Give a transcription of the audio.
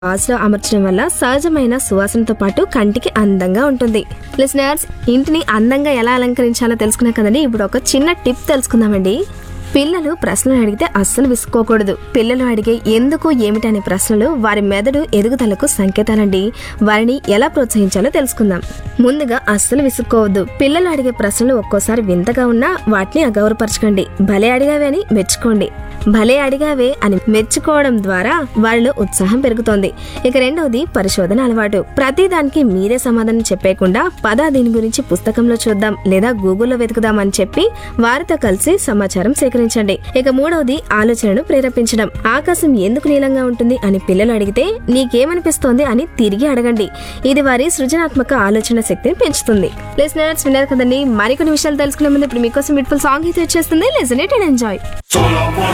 వాజ్లో అమర్చడం వల్ల సహజమైన సువాసనతో పాటు కంటికి అందంగా ఉంటుంది లిసనర్స్ ఇంటిని అందంగా ఎలా అలంకరించాలో తెలుసుకున్నా కదండి ఇప్పుడు ఒక చిన్న టిప్ తెలుసుకుందామండి పిల్లలు ప్రశ్నలు అడిగితే అస్సలు విసుకోకూడదు పిల్లలు అడిగే ఎందుకు ఏమిటి అనే ప్రశ్నలు వారి మెదడు ఎదుగుదలకు సంకేతాలండి వారిని ఎలా ప్రోత్సహించాలో తెలుసుకుందాం ముందుగా అస్సలు విసుక్కోవద్దు పిల్లలు అడిగే ప్రశ్నలు ఒక్కోసారి వింతగా ఉన్నా వాటిని అగౌరవపరచకండి భలే అడిగావే అని మెచ్చుకోండి భలే అడిగావే అని మెచ్చుకోవడం ద్వారా వారిలో ఉత్సాహం పెరుగుతోంది ఇక రెండవది పరిశోధన అలవాటు ప్రతి దానికి మీరే సమాధానం చెప్పేయకుండా పద దీని గురించి పుస్తకంలో చూద్దాం లేదా గూగుల్లో వెతుకుదాం అని చెప్పి వారితో కలిసి సమాచారం సేకరించండి ఇక మూడవది ఆలోచనను ప్రేరేపించడం ఆకాశం ఎందుకు నీలంగా ఉంటుంది అని పిల్లలు అడిగితే నీకేమనిపిస్తోంది అని తిరిగి అడగండి ఇది వారి సృజనాత్మక ఆలోచన శక్తిని పెంచుతుంది లిసనర్స్ విన్నారు కదండి మరికొన్ని విషయాలు తెలుసుకునే ముందు ఇప్పుడు మీకోసం బ్యూటిఫుల్ సాంగ్ అయితే వచ్చేస్తుంది లిసన్ ఇట్ అండ్ ఎంజాయ్